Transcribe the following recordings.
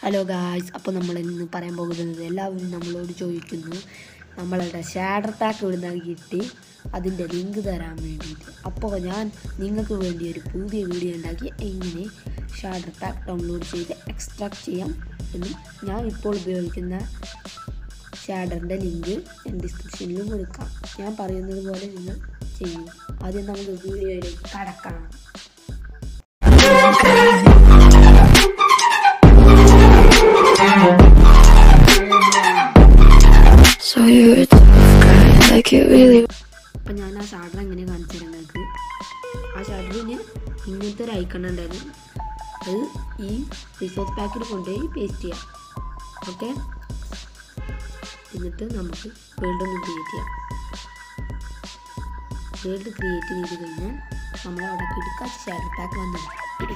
Hello guys അപ്പോൾ നമ്മൾ ഇന്ന് പറയാൻ പോകുന്നത് എല്ലാവരും നമ്മളോട് ചോദിക്കുന്നു നമ്മളുടെ ഷാഡർ പാക്ക് ഇവിടുന്ന് കിട്ടി അതിൻ്റെ ലിങ്ക് തരാൻ വേണ്ടിയിട്ട് അപ്പോൾ ഞാൻ നിങ്ങൾക്ക് വേണ്ടി ഒരു പുതിയ വീഡിയോ ഉണ്ടാക്കി എങ്ങനെ ഷാഡർ പാക്ക് ഡൗൺലോഡ് ചെയ്ത് എക്സ്ട്രാക്ട് ചെയ്യാം എന്നും ഞാൻ ഇപ്പോൾ ഉപയോഗിക്കുന്ന ഷാഡറിൻ്റെ ലിങ്ക് ഞാൻ ഡിസ്ക്രിപ്ഷനിലും കൊടുക്കാം ഞാൻ പറയുന്നത് പോലെ നിങ്ങൾ ചെയ്യും ആദ്യം നമുക്ക് വീഡിയോയിലേക്ക് കടക്കാം So you're a tough guy, like it really അപ്പം ഞാൻ ആ ഷാഡർ എങ്ങനെ കാണിച്ചു തരാം നിങ്ങൾക്ക് ആ ഷാഡറിന് ഇങ്ങനത്തെ ഒരു ഐക്കൺ ഉണ്ടായിരുന്നു അത് ഈ റിസോർട്ട് പാക്കിൽ കൊണ്ടുപോയി പേസ്റ്റ് ചെയ്യാം ഓക്കെ എന്നിട്ട് നമുക്ക് വേൾഡ് ഒന്ന് ക്രിയേറ്റ് ചെയ്യാം വേൾഡ് ക്രിയേറ്റ് ചെയ്ത് കഴിഞ്ഞാൽ നമ്മൾ അവിടെ കിടക്കാൻ ഷാഡർ പാക്ക് വന്നു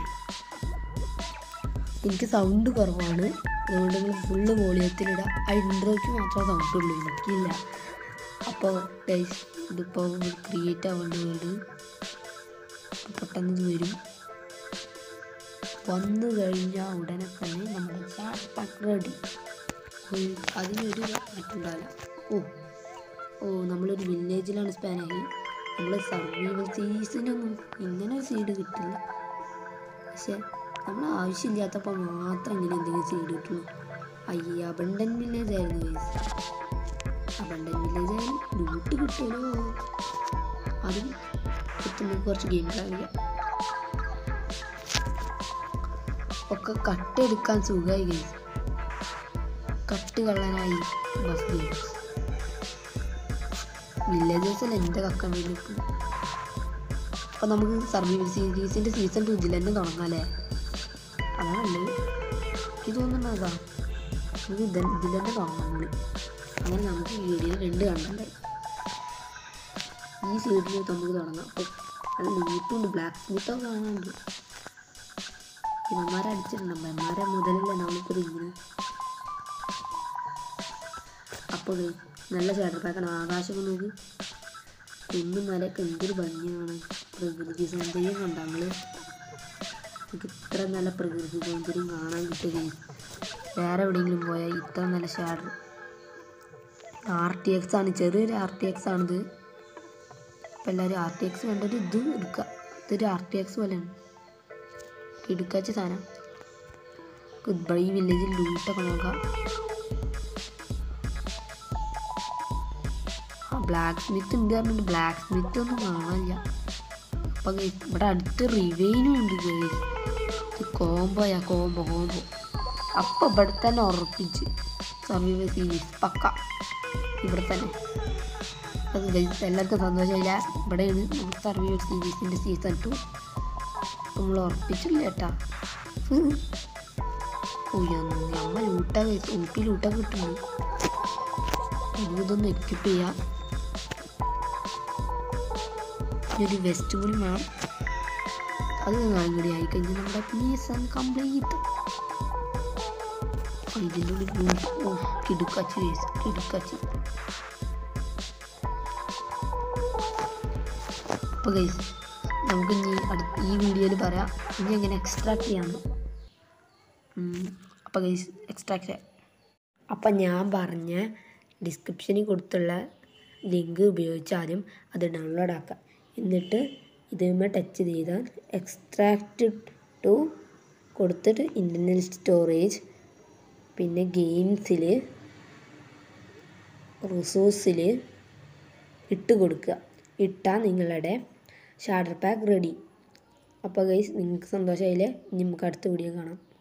എനിക്ക് സൗണ്ട് കുറവാണ് അതുകൊണ്ട് നിങ്ങൾ ഫുള്ള് വോളിയത്തിലിടാം ആ ഇൻട്രോയ്ക്ക് മാത്രമേ സൗണ്ട് ഉള്ളൂ എനിക്കില്ല അപ്പോൾ ഗൈസ് ഇതിപ്പോൾ ക്രിയേറ്റ് ആവേണ്ട വേർഡ് പെട്ടെന്ന് ഇത് വരും വന്നു കഴിഞ്ഞാൽ ഉടനെ തന്നെ നമ്മുടെ ചാറ്റ് പാക്ക് റെഡി അതിനൊരു മറ്റുണ്ടാവില്ല ഓ ഓ നമ്മളൊരു വില്ലേജിലാണ് സ്പാനായി നമ്മൾ സർവൈവൽ സീരീസിനൊന്നും ഇങ്ങനെ ഒരു സീഡ് കിട്ടില്ല പക്ഷെ നമ്മൾ ആവശ്യമില്ലാത്തപ്പോൾ മാത്രം ഇങ്ങനെ എന്തെങ്കിലും സീഡ് കിട്ടുള്ളൂ അയ്യ അബണ്ടൻ വില്ലേജ് ആയിരുന്നു ഗൈസ് അബണ്ടൻ വില്ലേജ് ആയാലും ലൂട്ട് കിട്ടുമല്ലോ അതും കിട്ടുമ്പോൾ കുറച്ച് ഗെയിം കളിക്കാം ഒക്കെ കട്ടെടുക്കാൻ സുഖമായി ഗൈസ് കട്ട് കള്ളനായി ബസ് ഗെയിംസ് വില്ലേജേഴ്സല്ല എൻ്റെ കക്കാൻ വേണ്ടി നിൽക്കും അപ്പം നമുക്ക് സർവൈവൽ സീരീസിൻ്റെ സീസൺ ടു ഇതിൽ തന്നെ തുടങ്ങാം അല്ലേ അതാണ് നല്ലത് എനിക്ക് തോന്നുന്നത് അതാ നമുക്ക് ഇത് ഇതിൽ തന്നെ തുടങ്ങാം കൂടി അങ്ങനെ നമുക്ക് ഈ വീഡിയോയിൽ രണ്ട് കണ്ടുണ്ടായി ഈ സൈഡിൽ നമുക്ക് തുടങ്ങാം അപ്പോൾ അത് നീട്ടുണ്ട് ബ്ലാക്ക് സ്മിത്തൊക്കെ കാണാനുണ്ട് ഇവന്മാരെ അടിച്ചിട്ടുണ്ട് അമ്മമാരെ മുതലല്ലേ നമുക്കൊരു ഇങ്ങനെ അപ്പോൾ നല്ല ഷാഡർ പാക്കാണ് ആകാശമൊക്കെ നോക്ക് കുന്നും മലയൊക്കെ എന്തൊരു ഭംഗിയാണ് പ്രകൃതി സൗന്ദര്യം കണ്ട നമ്മള് നമുക്ക് ഇത്ര നല്ല പ്രകൃതി സൗന്ദര്യം കാണാൻ കിട്ടുകയും വേറെ എവിടെയെങ്കിലും പോയാൽ ഇത്ര നല്ല ഷാഡർ ആർ ടി എക്സ് ആണ് ചെറിയൊരു ആർ ടി എക്സ് ആണിത് അപ്പം എല്ലാവരും ആർ ടി എക്സ് വേണ്ടത് ഇത് എടുക്കുക ഇതൊരു ആർ ടി എക്സ് പോലെയാണ് എടുക്കാച്ച സാധനം ഇവിടെ ഈ വില്ലേജിൽ ലൂട്ടൊക്കെ നോക്കാം ആ ബ്ലാക്ക് സ്മിത്ത് ഉണ്ട് പറഞ്ഞിട്ട് ബ്ലാക്ക് സ്മിത്ത് ഒന്നും കാണാനില്ല അപ്പം guys, ഇവിടെ അടുത്ത് റിവൈനും ഉണ്ട് guys. ഇത് കോംബോയാ കോംബോ കോംബോ അപ്പം ഇവിടെ തന്നെ ഉറപ്പിച്ച് സർവൈവൽ സീരീസ് പക്ക ഇവിടെ തന്നെ അത് guys, എല്ലാവർക്കും സന്തോഷമില്ല ഇവിടെയാണ് നമുക്ക് സർവൈവൽ സീരീസിൻ്റെ സീസൺ ടു നമ്മൾ ഉറപ്പിച്ചില്ല കേട്ടാ നമ്മ ലൂട്ടാ ഊപ്പി ലൂട്ടാ കിട്ടുന്നു ഇനി ഇതൊന്ന് എക്യൂപ്പ് ചെയ്യാം ഇനി ഒരു വെസ്റ്റ് കൂടി വേണം അത് നാലും കൂടി ആയി കഴിഞ്ഞാൽ നമ്മുടെ മീസൺ കംപ്ലീറ്റ് ഇതിൻ്റെ ഉള്ളിൽ ഓ കിടുക്കാച്ചി വേസ് കിടുക്കാച്ചി അപ്പോൾ ഗൈസ് നമുക്ക് ഇനി അടുത്ത ഈ വീഡിയോയിൽ പറയാം ഇനി എങ്ങനെ എക്സ്ട്രാക്ട് ചെയ്യാമെന്ന് അപ്പോൾ ഗൈസ് എക്സ്ട്രാക്ട് അപ്പം ഞാൻ പറഞ്ഞ ഡിസ്ക്രിപ്ഷനിൽ കൊടുത്തുള്ള ലിങ്ക് ഉപയോഗിച്ച് ആദ്യം അത് ഡൗൺലോഡ് ആക്കുക എന്നിട്ട് ഇതുമ്മ ടച്ച് ചെയ്താൽ എക്സ്ട്രാക്റ്റ് ടു കൊടുത്തിട്ട് ഇൻ്റർണൽ സ്റ്റോറേജ് പിന്നെ ഗെയിംസിൽ റിസോഴ്സിൽ ഇട്ട് കൊടുക്കുക ഇട്ടാൽ നിങ്ങളുടെ ഷാഡർ പാക്ക് റെഡി അപ്പോൾ ഗൈസ് നിങ്ങൾക്ക് സന്തോഷമായില്ലേ ഇനി നമുക്ക് അടുത്ത വീഡിയോ കാണാം